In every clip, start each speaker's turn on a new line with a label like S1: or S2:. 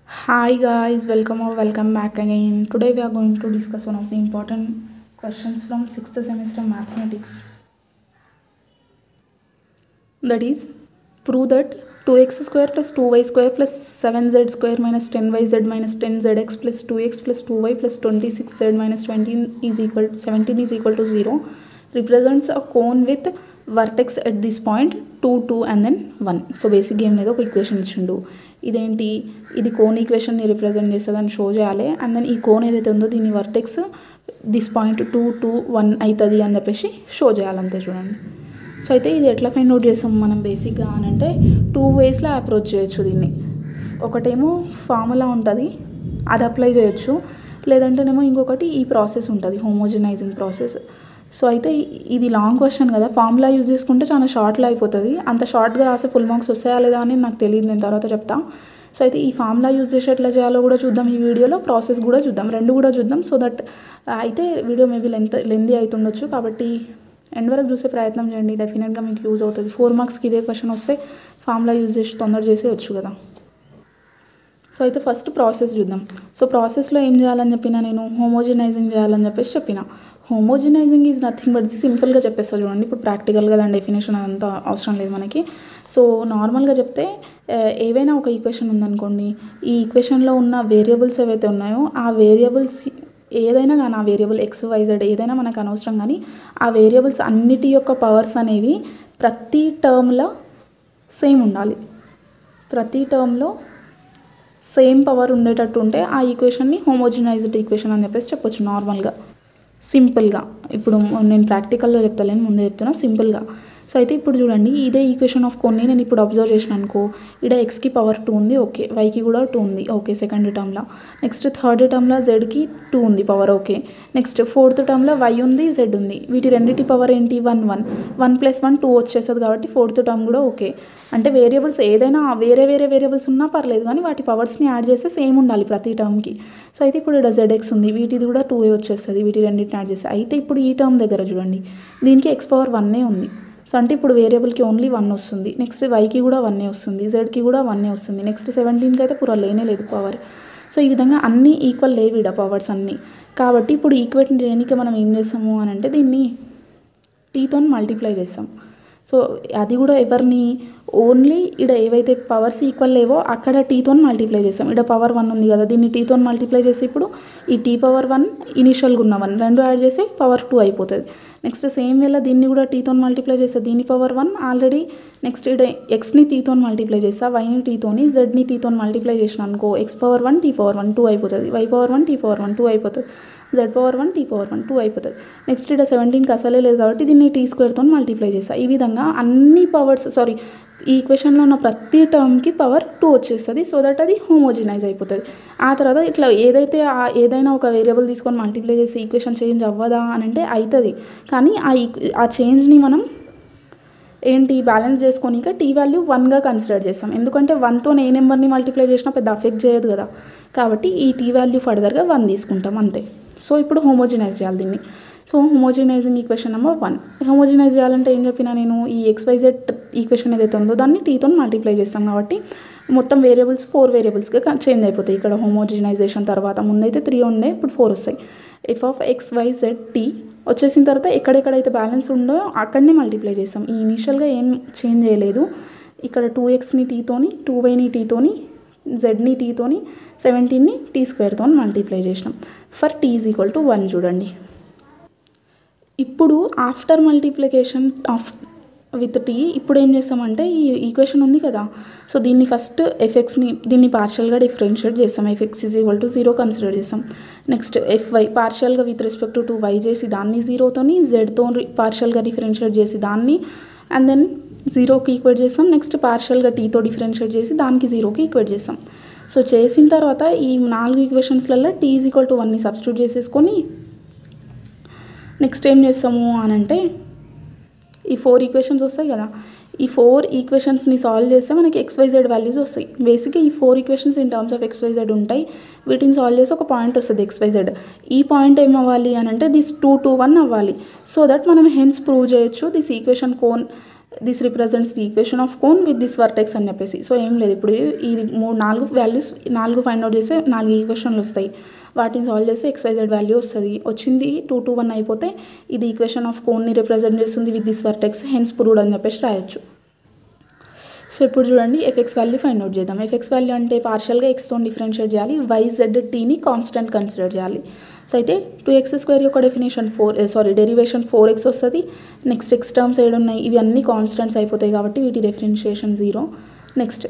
S1: Hi guys, welcome or welcome back again. Today we are going to discuss one of the important questions from 6th semester mathematics. That is, prove that 2x square plus 2y square plus 7z square minus 10yz minus 10zx plus 2x plus 2y plus 26z minus 20 is equal 17 is equal to 0 represents a cone with vertex at this point 2 2 and then 1 so basic game మీద ఒక equation ఇచ్చిండు ఇదేంటి ఇది cone ఈక్వేషన్ని represent చేస్తుందని show చేయాలి and then ఈ cone ఏదైతే ఉందో దీని vertex this point two two one అవుతుంది అని చెప్పేసి షో చేయాలంతే చూడండి సో అయితే ఇది ఎట్లా ఫైండ్ అవుట్ చేస్తాం మనం బేసిక్గా అని అంటే టూ వేస్లో అప్రోచ్ చేయొచ్చు దీన్ని ఒకటేమో ఫార్ములా ఉంటుంది అది అప్లై చేయొచ్చు లేదంటేనేమో ఇంకొకటి ఈ ప్రాసెస్ ఉంటుంది హోమోజనైజింగ్ ప్రాసెస్ సో అయితే ఇది లాంగ్ క్వశ్చన్ కదా ఫార్ములా యూజ్ చేసుకుంటే చాలా షార్ట్లో అయిపోతుంది అంత షార్ట్గా రాసే ఫుల్ మార్క్స్ వస్తాయా లేదా అని నాకు తెలియదు నేను తర్వాత చెప్తా సో అయితే ఈ ఫార్ములా యూజ్ చేసి ఎట్లా చేయాలో కూడా చూద్దాం ఈ వీడియోలో ప్రాసెస్ కూడా చూద్దాం రెండు కూడా చూద్దాం సో దట్ అయితే వీడియో మేబీ లెంత్ లెందీ అవుతుండొచ్చు కాబట్టి ఎండ్ వరకు చూసే ప్రయత్నం చేయండి డెఫినెట్గా మీకు యూజ్ అవుతుంది ఫోర్ మార్క్స్కి ఇదే క్వశ్చన్ వస్తే ఫార్ములా యూజ్ చేసి తొందర చేసే వచ్చు కదా సో అయితే ఫస్ట్ ప్రాసెస్ చూద్దాం సో ప్రాసెస్లో ఏం చేయాలని చెప్పిన నేను హోమోజినైజింగ్ చేయాలని చెప్పేసి చెప్పిన హోమోజినైజింగ్ ఈజ్ నథింగ్ బట్ సింపుల్గా చెప్పేస్తా చూడండి ఇప్పుడు ప్రాక్టికల్గా దాని డెఫినేషన్ అదంతా అవసరం లేదు మనకి సో నార్మల్గా చెప్తే ఏవైనా ఒక ఈక్వేషన్ ఉందనుకోండి ఈ ఈక్వేషన్లో ఉన్న వేరియబుల్స్ ఏవైతే ఉన్నాయో ఆ వేరియబుల్స్ ఏదైనా కానీ ఆ వేరియబుల్ ఎక్స్ వైజెడ్ ఏదైనా మనకు అనవసరం కానీ ఆ వేరియబుల్స్ అన్నిటి యొక్క పవర్స్ అనేవి ప్రతి టర్మ్లో సేమ్ ఉండాలి ప్రతి టర్మ్లో సేమ్ పవర్ ఉండేటట్టు ఉంటే ఆ ఈక్వేషన్ని హోమోజినైజ్డ్ ఈక్వేషన్ అని చెప్పేసి చెప్పొచ్చు నార్మల్గా సింపుల్గా ఇప్పుడు నేను ప్రాక్టికల్లో చెప్తలేను ముందే చెప్తున్నా సింపుల్గా సో అయితే ఇప్పుడు చూడండి ఇదే ఈక్వేషన్ ఆఫ్ కొన్ని నేను ఇప్పుడు అబ్జర్వ్ చేసిన అనుకో ఇక్కడ ఎక్స్కి పవర్ టూ ఉంది ఓకే వైకి కూడా టూ ఉంది ఓకే సెకండ్ టర్మ్లో నెక్స్ట్ థర్డ్ టర్మ్లో జెడ్కి టూ ఉంది పవర్ ఓకే నెక్స్ట్ ఫోర్త్ టర్మ్లో వై ఉంది జెడ్ ఉంది వీటి రెండింటి పవర్ ఏంటి one one one plus one two వచ్చేస్తుంది కాబట్టి ఫోర్త్ టర్మ్ కూడా ఓకే అంటే వేరియబుల్స్ ఏదైనా వేరే వేరే వేరియబుల్స్ ఉన్నా పర్లేదు కానీ వాటి పవర్స్ని యాడ్ చేస్తే సేమ్ ఉండాలి ప్రతి టర్మ్కి సో అయితే ఇప్పుడు ఇక్కడ జెడ్ ఎక్స్ ఉంది వీటిది కూడా టూ ఏ వచ్చేస్తుంది వీటి రెండింటిని యాడ్ చేస్తే అయితే ఇప్పుడు ఈ టర్మ్ దగ్గర చూడండి దీనికి ఎక్స్ పవర్ వన్నే ఉంది సో అంటే ఇప్పుడు వేరియబుల్కి ఓన్లీ వన్ వస్తుంది నెక్స్ట్ వైకి కూడా వన్నే వస్తుంది జెడ్కి కూడా వన్నే వస్తుంది నెక్స్ట్ సెవెంటీన్కి అయితే పూర లేనే లేదు పవర్ సో ఈ విధంగా అన్నీ ఈక్వల్ లేవు ఇడ పవర్స్ అన్నీ కాబట్టి ఇప్పుడు ఈక్వేట్ చేయడానికి మనం ఏం చేస్తాము అని అంటే దీన్ని టీతో మల్టిప్లై చేస్తాం సో అది కూడా ఎవరిని ఓన్లీ ఇక్కడ ఏవైతే పవర్స్ ఈక్వల్ లేవో అక్కడ టీతో మల్టిప్లై చేస్తాం ఇక్కడ పవర్ వన్ ఉంది కదా దీన్ని టీతో మల్టిప్లై చేసి ఇప్పుడు ఈ టీ పవర్ వన్ ఇనిషియల్గా ఉన్న వన్ రెండు యాడ్ చేసి పవర్ టూ అయిపోతుంది నెక్స్ట్ సేమ్ వేళ దీన్ని కూడా టీతో మల్టిప్లై చేస్తే దీని పవర్ వన్ ఆల్రెడీ నెక్స్ట్ ఇక్కడ ఎక్స్ని టీతో మల్టిప్లై చేస్తా వైని టీతోని జెడ్ని టీతో మల్టిప్లై చేసిన అనుకో x power one t power one two అయిపోతుంది y power one t power one two అయిపోతుంది z power one t power one two అయిపోతుంది నెక్స్ట్ ఇక్కడ సెవెంటీన్కి అసలే లేదు కాబట్టి దీన్ని టీ స్క్వేర్తో మల్టిప్లై చేస్తా ఈ విధంగా అన్ని పవర్స్ సారీ ఈ ఈక్వేషన్లో ఉన్న ప్రతి టర్మ్కి పవర్ టూ వచ్చేస్తుంది సో దట్ అది హోమోజినైజ్ అయిపోతుంది ఆ తర్వాత ఇట్లా ఏదైతే ఏదైనా ఒక వేరియబుల్ తీసుకొని మల్టిప్లై చేసి ఈక్వేషన్ చేంజ్ అవ్వదా అని అంటే అవుతుంది కానీ ఆ ఆ చేంజ్ని మనం ఏంటి బ్యాలెన్స్ చేసుకొని ఇంకా టీ వాల్యూ వన్గా కన్సిడర్ చేస్తాం ఎందుకంటే వన్తో ఏ నెంబర్ని మల్టిప్లై చేసినా పెద్ద అఫెక్ట్ చేయదు కదా కాబట్టి ఈ టీ వాల్యూ ఫర్దర్గా వన్ తీసుకుంటాం అంతే సో ఇప్పుడు హోమోజినైజ్ చేయాలి దీన్ని so homogenising equation number one homogenise చేయాలంటే ఏం చెప్పినా నేను ఈ ఎక్స్వైజెడ్ ఈక్వేషన్ ఏదైతే ఉందో దాన్ని టీతో మల్టిప్లై చేస్తాం కాబట్టి మొత్తం వేరియబుల్స్ ఫోర్ వేరియబుల్స్గా చేంజ్ అయిపోతాయి ఇక్కడ హోమోజినైజేషన్ తర్వాత ముందైతే త్రీ ఉండే ఇప్పుడు ఫోర్ వస్తాయి f of x y z t వచ్చేసిన తర్వాత ఎక్కడెక్కడైతే బ్యాలెన్స్ ఉందో అక్కడనే మల్టిప్లై చేస్తాం ఈ ఇనీషియల్గా ఏం చేంజ్ చేయలేదు ఇక్కడ టూ ఎక్స్ని టీతోని టూ వైని టీతోని జెడ్ని టీతోని సెవెంటీన్ని టీ స్క్వేర్తో మల్టిప్లై చేసినాం for t is equal to one చూడండి ఇప్పుడు after multiplication of with t ఇప్పుడు ఏం చేస్తామంటే ఈ ఈక్వేషన్ ఉంది కదా సో దీన్ని ఫస్ట్ ఎఫెక్ట్స్ని దీన్ని పార్షియల్గా డిఫరెన్షియేట్ చేస్తాం f x is equal to zero consider చేస్తాం నెక్స్ట్ ఎఫ్ వై పార్షియల్గా విత్ రెస్పెక్ట్ టు వై చేసి దాన్ని జీరోతోని జెడ్తో పార్షియల్గా డిఫరెన్షియేట్ చేసి దాన్ని అండ్ దెన్ జీరోకి ఈక్వేట్ చేస్తాం నెక్స్ట్ పార్షియల్గా టీతో డిఫరెన్షియేట్ చేసి దానికి జీరోకి ఈక్వేట్ చేస్తాం సో చేసిన తర్వాత ఈ నాలుగు ఈక్వేషన్స్లలో టీ ఈజ్ ఈక్వల్ టు వన్ని సబ్స్టిట్యూట్ చేసేసుకొని నెక్స్ట్ ఏం చేస్తాము అని అంటే ఈ ఫోర్ ఈక్వేషన్స్ వస్తాయి కదా ఈ ఫోర్ ఈక్వేషన్స్ని సాల్వ్ చేస్తే మనకి ఎక్స్వైజెడ్ వాల్యూస్ వస్తాయి బేసిక్గా ఈ four equations in terms of x y z ఉంటాయి వీటిని సాల్వ్ చేసి ఒక పాయింట్ వస్తుంది ఎక్స్వైజెడ్ ఈ పాయింట్ ఏం అవ్వాలి అని అంటే దిస్ టూ టూ వన్ అవ్వాలి సో దట్ మనం హెన్స్ ప్రూవ్ చేయొచ్చు this equation cone this represents the equation of cone with this vertex అని చెప్పేసి సో ఏం లేదు ఇప్పుడు ఈ మూడు నాలుగు వాల్యూస్ నాలుగు ఫైండ్ అవుట్ చేస్తే నాలుగు ఈక్వేషన్లు వస్తాయి వాటిని సాల్వ్ చేస్తే ఎక్స్వైజెడ్ వాల్యూ వస్తుంది వచ్చింది టూ టూ వన్ అయిపోతే ఇది ఈక్వేషన్ ఆఫ్ కోన్ని రిప్రజెంట్ చేస్తుంది with this vertex hence proved అని చెప్పేసి రాయొచ్చు సో ఇప్పుడు చూడండి ఎఫ్ఎక్స్ వాల్యూ ఫైండ్ అవుట్ చేద్దాం ఎఫ్ఎక్స్ వాల్యూ అంటే పార్షియల్గా ఎక్స్తో డిఫరెన్షియేట్ చేయాలి వైజెడ్ టీని కాన్స్టెంట్ కన్సిడర్ చేయాలి సో అయితే టూ ఎక్స్ స్క్వేర్ యొక్క definition four sorry derivation four x వస్తుంది నెక్స్ట్ ఎక్స్ టర్మ్స్ ఏడు ఉన్నాయి ఇవి అన్ని కాన్స్టెంట్స్ అయిపోతాయి కాబట్టి వీటి డిఫరెన్షియేషన్ జీరో నెక్స్ట్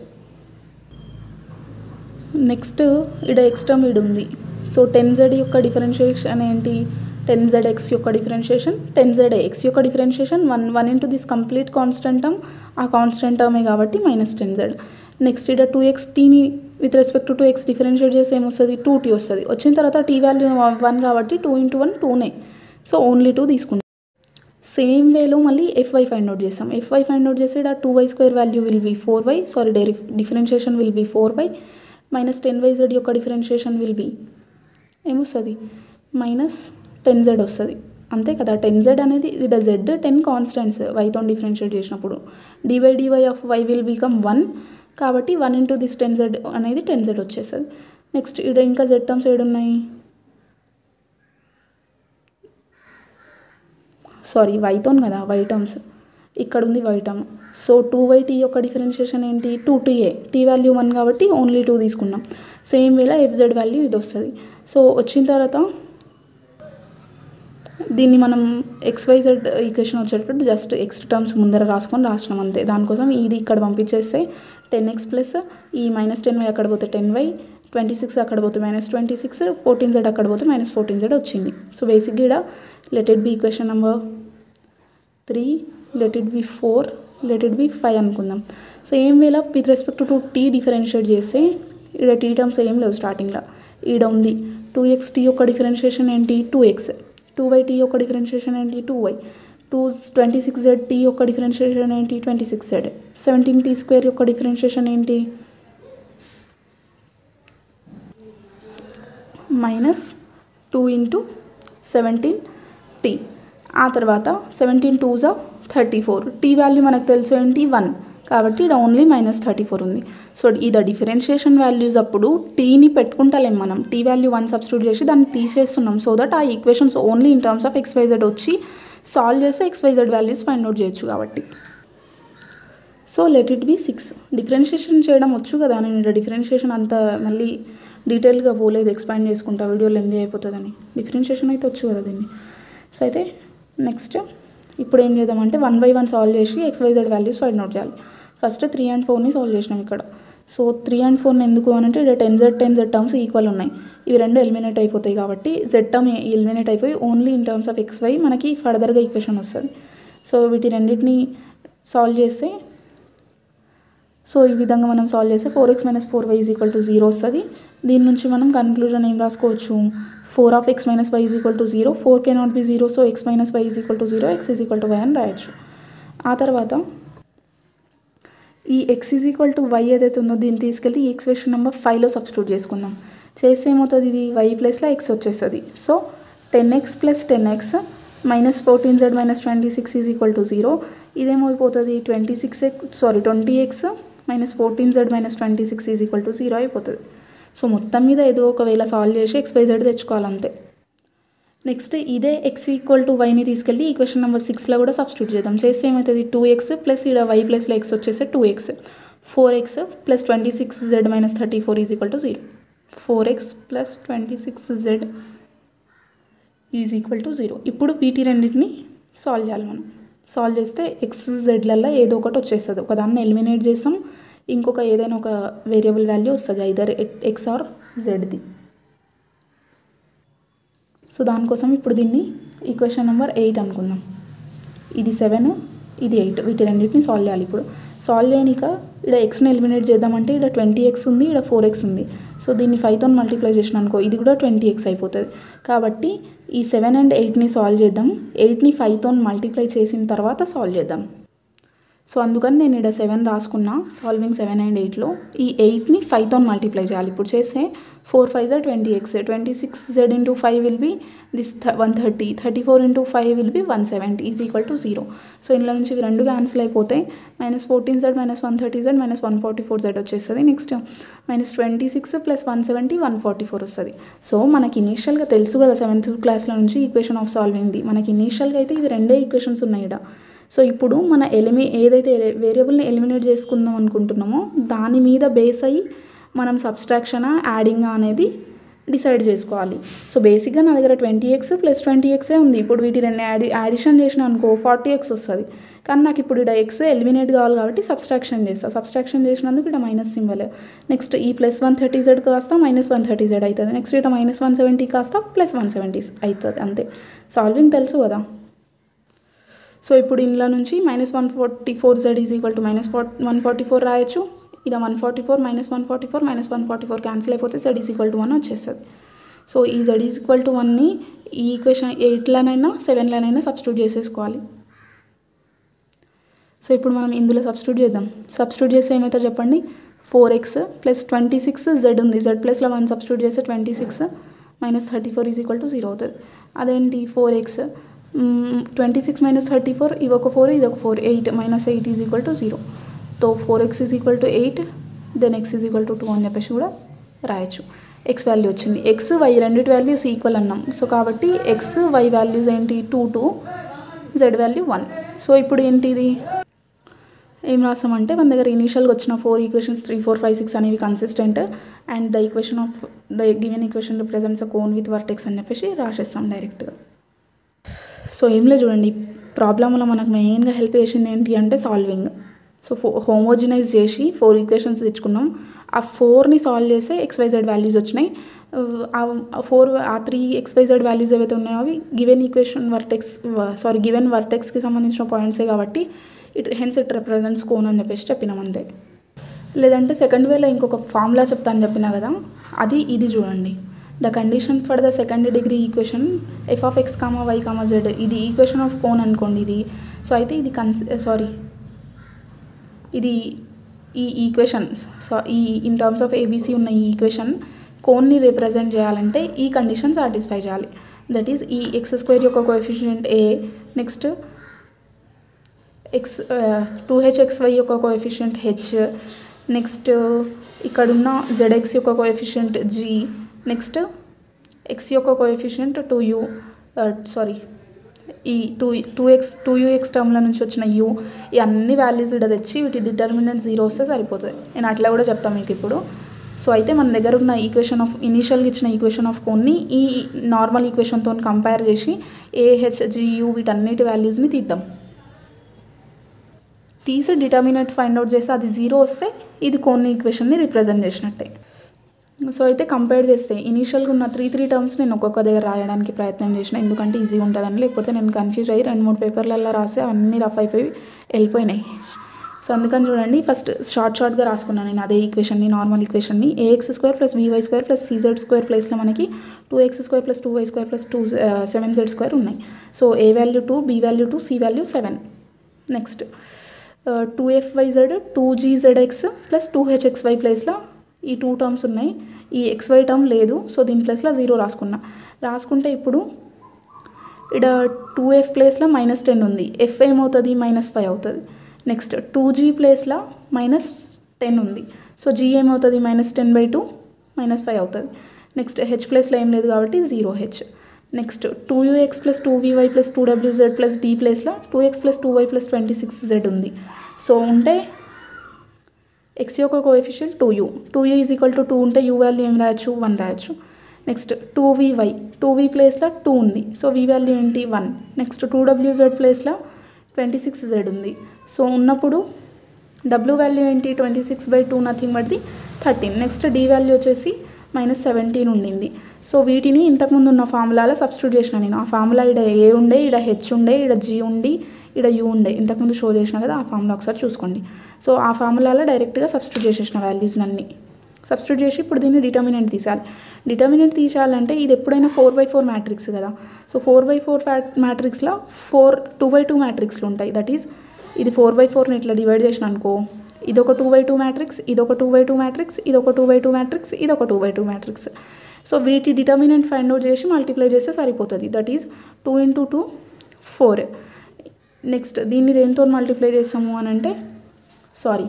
S1: నెక్స్ట్ ఇక్కడ ఎక్స్ టర్మ్ ఇడు ఉంది సో టెన్ జెడ్ యొక్క డిఫరెన్షియేషన్ ఏంటి టెన్ జెడ్ ఎక్స్ యొక్క డిఫరెన్షియేషన్ టెన్ జెడ్ ఎక్స్ యొక్క differentiation one one into this complete constant term ఆ కాన్స్టెంట్ టర్మే కాబట్టి మైనస్ టెన్ జెడ్ నెక్స్ట్ ఇక్కడ టూ ఎక్స్ టీని with respect to two x differentiate చేస్తే ఏమొస్తుంది టూ టీ వస్తుంది వచ్చిన తర్వాత టీ వాల్యూ వన్ కాబట్టి టూ ఇంటూ వన్ టూనే సో ఓన్లీ టూ తీసుకుంటాం సేమ్ వేలో మళ్ళీ ఎఫ్వై ఫైండ్ అవుట్ చేస్తాం ఎఫ్వై ఫైండ్ అవుట్ చేస్తే two why square value will be four y sorry deri differentiation will be four y minus ten y z యొక్క differentiation will be ఏమొస్తుంది minus ten z వస్తుంది అంతే కదా ten z అనేది ఇది z ten constants వైతో differentiate చేసినప్పుడు d by d y of y will become one కాబట్టి one into this ten z అనేది టెన్ జెడ్ వచ్చేస్తుంది నెక్స్ట్ ఇక్కడ ఇంకా జెడ్ టర్మ్స్ ఏడున్నాయి సారీ వైతోన్ కదా వై టర్మ్స్ ఇక్కడ ఉంది y term so two y t యొక్క డిఫరెన్షియేషన్ ఏంటి టూ టీ ఏ టీ వాల్యూ వన్ కాబట్టి ఓన్లీ టూ తీసుకున్నాం సేమ్ వేలా ఎఫ్జెడ్ వాల్యూ ఇది వస్తుంది సో వచ్చిన తర్వాత దీన్ని మనం ఎక్స్వైజెడ్ ఈక్వేషన్ వచ్చేటప్పుడు జస్ట్ ఎక్స్ టర్మ్స్ ముందర రాసుకొని రాసినాం అంతే దానికోసం ఇది ఇక్కడ పంపించేస్తే టెన్ ఎక్స్ ప్లస్ ఈ మైనస్ టెన్ వై అక్కడ పోతే టెన్ వై ట్వంటీ సిక్స్ అక్కడ పోతే minus twenty six fourteen z అక్కడ పోతే మైనస్ ఫోర్టీన్ జెడ్ వచ్చింది సో బేసిక్గా ఇక్కడ let it be equation number three let it be four let it be five అనుకుందాం సేమ్ వేలా with respect to t differentiate చేస్తే ఇక్కడ టీ టర్మ్స్ ఏం లేవు స్టార్టింగ్లో ఈడ ఉంది టూ ఎక్స్ టీ యొక్క డిఫరెన్షియేషన్ ఏంటి two X two y t యొక్క డిఫరెన్షియేషన్ ఏంటి two y two twenty six z t యొక్క డిఫరెన్షియేషన్ ఏంటి twenty six z seventeen t square యొక్క డిఫరెన్షియేషన్ ఏంటి minus two into seventeen t ఆ తర్వాత సెవెంటీన్ టూ జా థర్టీ ఫోర్ టీ వాల్యూ మనకు తెలుసు ఏంటి వన్ కాబట్టి ఇక్కడ ఓన్లీ మైనస్ థర్టీ ఫోర్ ఉంది సో ఇది డిఫరెన్షియేషన్ వాల్యూస్ అప్పుడు టీని పెట్టుకుంటలేం మనం టీ వాల్యూ వన్ సబ్స్టిట్యూట్ చేసి దాన్ని తీసేస్తున్నాం సో దట్ ఆ equations only in terms of x y z వచ్చి సాల్వ్ చేస్తే ఎక్స్వైజెడ్ వాల్యూస్ ఫైండ్ అవుట్ చేయొచ్చు కాబట్టి so let it be six differentiation చేయడం వచ్చు కదా నేను ఇక్కడ డిఫరెన్షియేషన్ అంత మళ్ళీ డీటెయిల్గా పోలేదు ఎక్స్పాండ్ చేసుకుంటా వీడియో లెందీ అయిపోతుందని డిఫరెన్షియేషన్ అయితే వచ్చు కదా దీన్ని సో అయితే నెక్స్ట్ ఇప్పుడు ఏం చేద్దామంటే వన్ బై వన్ సాల్వ్ చేసి ఎక్స్వైజెడ్ వాల్యూస్ ఫైండ్ అవుట్ చేయాలి ఫస్ట్ త్రీ అండ్ ఫోర్ని సాల్వ్ చేసినాం ఇక్కడ సో త్రీ అండ్ ఫోర్ని ఎందుకు అని అంటే ఇక్కడ ten z ten z terms equal ఉన్నాయి ఇవి రెండు ఎలిమినేట్ అయిపోతాయి కాబట్టి జెడ్ టర్మ్ ఎలిమినేట్ అయిపోయి only in terms of x y మనకి ఫర్దర్గా ఈక్వేషన్ వస్తుంది సో వీటి రెండింటిని సాల్వ్ చేస్తే సో ఈ విధంగా మనం సాల్వ్ చేస్తే four x minus four y is equal to zero వస్తుంది దీని నుంచి మనం కన్క్లూజన్ ఏం రాసుకోవచ్చు four of x minus y is equal to zero four can not be zero so x minus y is equal to zero x is equal to y అని రాయొచ్చు ఆ తర్వాత ఈ x is equal to y ఏదైతే ఉందో దీన్ని తీసుకెళ్ళి ఈ ఎక్స్ప్రెషన్ నెంబర్ ఫైవ్లో సబ్స్టిట్యూట్ చేసుకుందాం చేస్తే ఏమవుతుంది ఇది వై ప్లస్లో ఎక్స్ వచ్చేస్తుంది so ten x plus ten x minus fourteen z minus twenty six is equal to zero ఇదేమైపోతుంది twenty six x sorry twenty x minus fourteen z minus twenty six is equal to zero అయిపోతుంది so మొత్తం మీద ఏదో ఒకవేళ solve చేసి X y Z తెచ్చుకోవాలి అంతే next ఇదే ఎక్స్ ఈక్వల్ టు వైని తీసుకెళ్ళి ఈక్వేషన్ నెంబర్ సిక్స్లో కూడా సబ్స్టిట్యూట్ చేద్దాం చేస్తే ఏమవుతుంది టూ ఎక్స్ ప్లస్ ఇక్కడ వై ప్లస్లో ఎక్స్ వచ్చేస్తే two x four X plus twenty six z minus thirty four is equal to zero four X plus twenty six z is equal to zero ఇప్పుడు వీటి రెండింటిని solve చేయాలి మనం solve చేస్తే X జెడ్లలో ఏదో ఒకటి వచ్చేస్తుంది ఒక దాన్ని ఎలిమినేట్ చేస్తాం ఇంకొక ఏదైనా ఒక వేరియబుల్ వాల్యూ వస్తుంది ఐదర్ ఎక్స్ ఆర్ జెడ్ది సో దానికోసం ఇప్పుడు దీన్ని ఈక్వేషన్ నెంబర్ ఎయిట్ అనుకుందాం ఇది సెవెన్ ఇది ఎయిట్ వీటి రెండింటిని సాల్వ్ చేయాలి ఇప్పుడు సాల్వ్ చేయనిక ఇక్కడ ఎక్స్ని ఎలిమినేట్ చేద్దామంటే ఇక్కడ ట్వంటీ ఎక్స్ ఉంది ఇక్కడ ఫోర్ ఎక్స్ ఉంది సో దీన్ని ఫైవ్తో మల్టిప్లై చేసిన అనుకో ఇది కూడా ట్వంటీ ఎక్స్ అయిపోతుంది కాబట్టి ఈ సెవెన్ అండ్ ఎయిట్ని సాల్వ్ చేద్దాం ఎయిట్ని ఫైవ్తో మల్టిప్లై చేసిన తర్వాత సాల్వ్ చేద్దాం సో అందుకని నేను ఇక్కడ సెవెన్ రాసుకున్నా సాల్వింగ్ సెవెన్ అండ్ ఎయిట్లో ఈ ఎయిట్ని ఫైవ్తో మల్టిప్లై చేయాలి ఇప్పుడు చేస్తే four five z twenty x twenty six z into five will be this one thirty thirty four into five will be one seventy is equal to zero so ఇందులో నుంచి ఇవి రెండు cancel అయిపోతే minus fourteen z minus one thirty z minus one forty four z వచ్చేస్తుంది next minus twenty six plus one seventy one forty four వస్తుంది సో మనకి ఇనీషియల్గా తెలుసు కదా సెవెంత్ క్లాస్లో నుంచి ఈక్వేషన్ ఆఫ్ సాల్వింగ్ది మనకి ఇనీషియల్గా అయితే ఇవి రెండే ఈక్వేషన్స్ ఉన్నాయి ఇక్కడ సో ఇప్పుడు మన ఎలిమి ఏదైతే వేరియబుల్ని ఎలిమినేట్ చేసుకుందాం అనుకుంటున్నామో దాని మీద బేస్ అయ్యి మనం సబ్స్ట్రాక్షనా యాడింగా అనేది డిసైడ్ చేసుకోవాలి సో బేసిక్గా నా దగ్గర ట్వంటీ ఎక్స్ ప్లస్ ట్వంటీ ఎక్సే ఉంది ఇప్పుడు వీటి రెండు యాడి యాడిషన్ చేసిన అనుకో ఫార్టీ ఎక్స్ వస్తుంది కానీ నాకు ఇప్పుడు ఇక్కడ ఎక్స్ ఎలిమినేట్ కావాలి కాబట్టి సబ్స్ట్రాక్షన్ చేస్తా సబ్స్ట్రాక్షన్ చేసినందుకు ఇక్కడ మైనస్ సింబల్ నెక్స్ట్ ఈ ప్లస్ వన్ థర్టీ జెడ్ కాస్త మైనస్ వన్ థర్టీ జెడ్ అవుతుంది నెక్స్ట్ ఇక్కడ మైనస్ వన్ సెవెంటీ కాస్త ప్లస్ వన్ సెవెంటీ అవుతుంది అంతే సాల్వింగ్ తెలుసు కదా సో ఇప్పుడు ఇందులో నుంచి minus one forty four Z is equal to minus four one forty four రాయొచ్చు ఇలా one forty four minus one forty four minus one forty four cancel అయిపోతే Z is equal to one వచ్చేస్తుంది so ఈ Z is equal to వన్ని ఈ equation ఎయిట్లోనైనా సెవెన్లోనైనా substitute చేసేసుకోవాలి సో ఇప్పుడు మనం ఇందులో సబ్స్టిట్యూట్ చేద్దాం సబ్స్టిట్యూట్ చేస్తే ఏమవుతుంది చెప్పండి four X plus twenty six Z ఉంది జెడ్ ప్లస్లో వన్ సబ్స్టిట్యూట్ చేస్తే twenty six minus thirty four is equal to zero అవుతుంది అదేంటి four X twenty six minus thirty four ఇది ఒక ఫోర్ ఇది ఒక four eight minus eight is equal to zero తో four X is equal to eight then X is equal to two అని చెప్పేసి కూడా రాయొచ్చు ఎక్స్ వాల్యూ వచ్చింది ఎక్స్ వై రెండిటి వాల్యూస్ ఈక్వల్ అన్నాం సో కాబట్టి ఎక్స్ వై వాల్యూస్ ఏంటి two two Z value one so ఇప్పుడు ఏంటి ఇది ఏం రాసామంటే మన దగ్గర ఇనీషియల్గా వచ్చిన four equations three four five six అనేవి consistent and the equation of the given equation represents a cone with vertex అని చెప్పేసి రాసేస్తాం డైరెక్ట్గా సో ఏం లేదు చూడండి ప్రాబ్లంలో మనకు మెయిన్గా హెల్ప్ చేసింది ఏంటి అంటే సాల్వింగ్ సో ఫో హోమోజినైజ్ చేసి ఫోర్ ఈక్వేషన్స్ తెచ్చుకున్నాం ఆ ఫోర్ని సాల్వ్ చేస్తే ఎక్స్వైజెడ్ వాల్యూస్ వచ్చినాయి ఆ ఫోర్ ఆ త్రీ ఎక్స్వైజెడ్ వాల్యూస్ ఏవైతే ఉన్నాయో అవి given equation vertex sorry given వర్టెక్స్కి సంబంధించిన పాయింట్సే కాబట్టి it hence it represents cone అని చెప్పేసి చెప్పినాం అంతే లేదంటే సెకండ్ వేలో ఇంకొక ఫార్ములా చెప్తాను చెప్పినా కదా అది ఇది చూడండి the condition for the second degree equation F of X comma Y comma Z ఇది ఈక్వేషన్ ఆఫ్ కోన్ అనుకోండి ఇది సో అయితే ఇది కన్స్ సారీ ఇది ఈ ఈక్వేషన్ సో ఈ ఇన్ టర్మ్స్ ఆఫ్ ఏబీసీ ఉన్న ఈ ఈక్వేషన్ కోన్ని రిప్రజెంట్ చేయాలంటే ఈ కండిషన్ సాటిస్ఫై చేయాలి దట్ ఈస్ ఈ ఎక్స్ స్క్వేర్ యొక్క coefficient A next X two H X Y యొక్క కోఎఫిషియంట్ హెచ్ నెక్స్ట్ ఇక్కడున్న జెడ్ఎక్స్ యొక్క కోఎఫిషియంట్ జీ నెక్స్ట్ ఎక్స్ యొక్క కోఎఫిషియంట్ టూ యూ సారీ ఈ two two X two U X టర్మ్ల నుంచి వచ్చిన యూ ఈ అన్ని వాల్యూస్ ఇక్కడ తెచ్చి వీటి డిటర్మినెంట్ జీరో వస్తే సరిపోతుంది నేను అట్లా కూడా చెప్తాను మీకు ఇప్పుడు సో అయితే మన దగ్గర ఉన్న ఈక్వేషన్ ఆఫ్ ఇనీషియల్గా ఇచ్చిన ఈక్వేషన్ ఆఫ్ కోన్ని ఈ నార్మల్ ఈక్వేషన్తో కంపేర్ చేసి ఏహెచ్జియు వీటన్నిటి వాల్యూస్ని తీద్దాం తీసి డిటర్మినెంట్ ఫైండ్ అవుట్ చేస్తే అది జీరో వస్తే ఇది కొన్ని ఈక్వేషన్ని రిప్రజెంట్ చేసినట్టే సో అయితే కంపేర్ చేస్తే ఇనీషియల్గా ఉన్న త్రీ త్రీ టర్మ్స్ నేను ఒక్కొక్క దగ్గర రాయడానికి ప్రయత్నం చేసిన ఎందుకంటే ఈజీ ఉంటుందని లేకపోతే నేను కన్ఫ్యూజ్ అయ్యి రెండు మూడు పేపర్లలో రాసి అన్నీ రఫ్ అయిపోయి వెళ్ళిపోయినాయి సో అందుకని చూడండి ఫస్ట్ షార్ట్ షార్ట్గా రాసుకున్నాను నేను అదే ఈక్వేషన్ని నార్మల్ ఈక్వేషన్ని A X square plus B Y square plus C Z square ప్లేస్లో మనకి two X square plus two why square plus two seven Z square ఉన్నాయి so A value two B value two C value seven next two F Y Z two G Z X plus two H X Y ప్లేస్లో ఈ two terms ఉన్నాయి ఈ X Y term లేదు so దీని ప్లేస్లో zero రాసుకున్నా రాసుకుంటే ఇప్పుడు ఇక్కడ టూ ఎఫ్ ప్లేస్లో మైనస్ టెన్ ఉంది ఎఫ్ ఏమవుతుంది మైనస్ ఫైవ్ అవుతుంది నెక్స్ట్ టూ జీ ప్లేస్లో మైనస్ టెన్ ఉంది సో జీ ఏమవుతుంది minus ten by two minus five అవుతుంది నెక్స్ట్ హెచ్ ప్లేస్లో ఏం లేదు కాబట్టి zero H next two U X plus two V Y plus two W Z plus D ప్లేస్లో two X plus two Y plus twenty six Z ఉంది so ఉంటే X యొక్క coefficient two U two U is equal to two ఉంటే U value ఏం రాయొచ్చు one రాయొచ్చు next two V Y two V ప్లేస్లో two ఉంది సో వీ వాల్యూ ఏంటి one next two W Z ప్లేస్లో ట్వంటీ సిక్స్ జెడ్ ఉంది సో ఉన్నప్పుడు డబ్ల్యూ వాల్యూ ఏంటి twenty six by two nothing but the thirteen next D value వచ్చేసి minus seventeen ఉండింది so వీటిని ఇంతకుముందు ఉన్న ఫార్ములాలో సబ్స్టిట్యూట్ చేసిన నేను ఆ ఫార్ములా ఇక్కడ ఏ ఉండే ఇక్కడ హెచ్ ఉండే ఇక్కడ జీ ఉండి ఇక్కడ యూ ఉండే ఇంతకుముందు షో చేసిన కదా ఆ ఫార్ములా ఒకసారి చూసుకోండి సో ఆ ఫార్ములాలో డైరెక్ట్గా సబ్స్టిట్యూట్ చేసేసిన వాల్యూస్ అన్ని సబ్స్టిట్యూట్ చేసి ఇప్పుడు దీన్ని డిటర్మినెంట్ తీసాలి డిటర్మినెంట్ తీసేయాలంటే ఇది ఎప్పుడైనా ఫోర్ బై ఫోర్ మ్యాట్రిక్స్ కదా సో ఫోర్ బై ఫోర్ మ్యాట్రిక్స్లో ఫోర్ టూ బై టూ మ్యాట్రిక్స్లు ఉంటాయి దట్ ఈస్ ఇది ఫోర్ బై ఫోర్ని ఇట్లా డివైడ్ చేసిన అనుకో ఇదొక టూ బై టూ మ్యాట్రిక్స్ ఇదొక టూ బై టూ మ్యాట్రిక్స్ ఇదొక టూ బై టూ మ్యాట్రిక్స్ ఇదొక two by two matrix so వీటి డిటర్మినెంట్ ఫైండ్ అవుట్ చేసి మల్టిప్లై చేస్తే సరిపోతుంది that is two into two four next దీన్ని దేంతో మల్టిప్లై చేస్తాము అని అంటే సారీ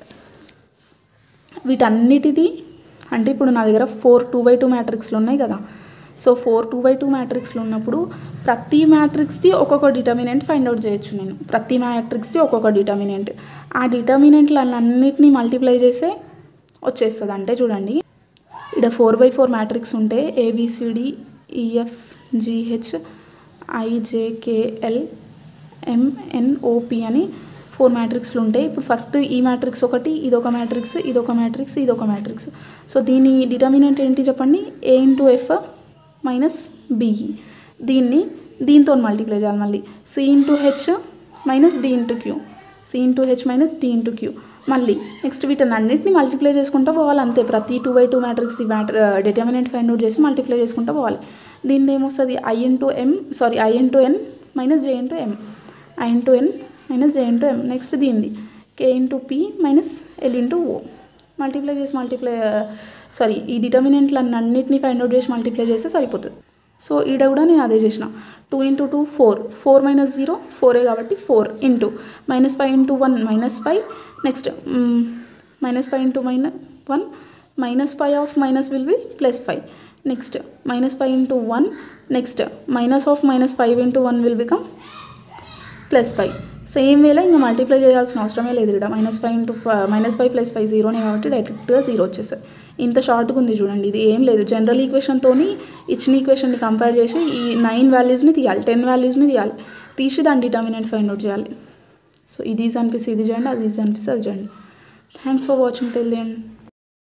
S1: వీటన్నిటిది అంటే ఇప్పుడు నా దగ్గర ఫోర్ టూ బై టూ మ్యాట్రిక్స్లు ఉన్నాయి కదా so four two by two మ్యాట్రిక్స్లు ఉన్నప్పుడు ప్రతి మ్యాట్రిక్స్ది ఒక్కొక్క డిటర్మినెంట్ ఫైండ్ అవుట్ చేయొచ్చు నేను ప్రతి మ్యాట్రిక్స్ది ఒక్కొక్క డిటర్మినెంట్ ఆ డిటర్మినెంట్లన్నింటినీ మల్టిప్లై చేసే వచ్చేస్తుంది అంటే చూడండి ఇక్కడ ఫోర్ బై ఫోర్ మ్యాట్రిక్స్ ఉంటే A B C D E F G H I J K L M N O P అని ఫోర్ మ్యాట్రిక్స్లు ఉంటాయి ఇప్పుడు ఫస్ట్ ఈ మ్యాట్రిక్స్ ఒకటి ఇదొక మ్యాట్రిక్స్ ఇదొక మ్యాట్రిక్స్ ఇదొక మ్యాట్రిక్స్ సో దీని డిటర్మినెంట్ ఏంటి చెప్పండి A into F minus B E దీన్ని దీంతో మల్టిప్లై చేయాలి మళ్ళీ C into H minus D into Q C into H minus D into Q మళ్ళీ నెక్స్ట్ వీటిని అన్నింటినీ మల్టిప్లై చేసుకుంటూ పోవాలి అంతే ప్రతి టూ బై టూ మ్యాట్రిక్స్ ఈ మ్యాటర్ డిటర్మినెంట్ ఫైండ్ అవుట్ చేసి మల్టిప్లై చేసుకుంటూ పోవాలి దీన్ని ఏమొస్తుంది I into M sorry I into N minus J into M I into N minus J into M next దీనిది K into P minus L into O multiply చేసి multiply sorry ఈ డిటర్మినెంట్లు అన్నింటినీ ఫైండ్ అవుట్ చేసి multiply చేస్తే సరిపోతుంది so ఈడ కూడా నేను అదే చేసిన two into two four four minus zero ఫోరే కాబట్టి four into minus five into one minus five next minus five into minus one minus five of minus will be plus five next minus five into one next minus of minus five into one will become plus five same వేలో ఇంకా multiply చేయాల్సిన అవసరమే లేదు ఇక్కడ minus five into minus five plus five జీరోనే కాబట్టి డైరెక్ట్గా zero వచ్చేస్తుంది ఇంత షార్ట్గా ఉంది చూడండి ఇది ఏం లేదు జనరల్ ఈక్వేషన్తో ఇచ్చిన ఈక్వేషన్ని కంపేర్ చేసి ఈ నైన్ వాల్యూస్ని తీయాలి టెన్ వాల్యూస్ని తీయాలి తీసి దాని డిటర్మినెంట్ ఫైండ్ అవుట్ చేయాలి సో ఇది ఈజీ అనిపిస్తే ఇది చేయండి అది ఈజీ అనిపిస్తే అది చేయండి thanks for watching till then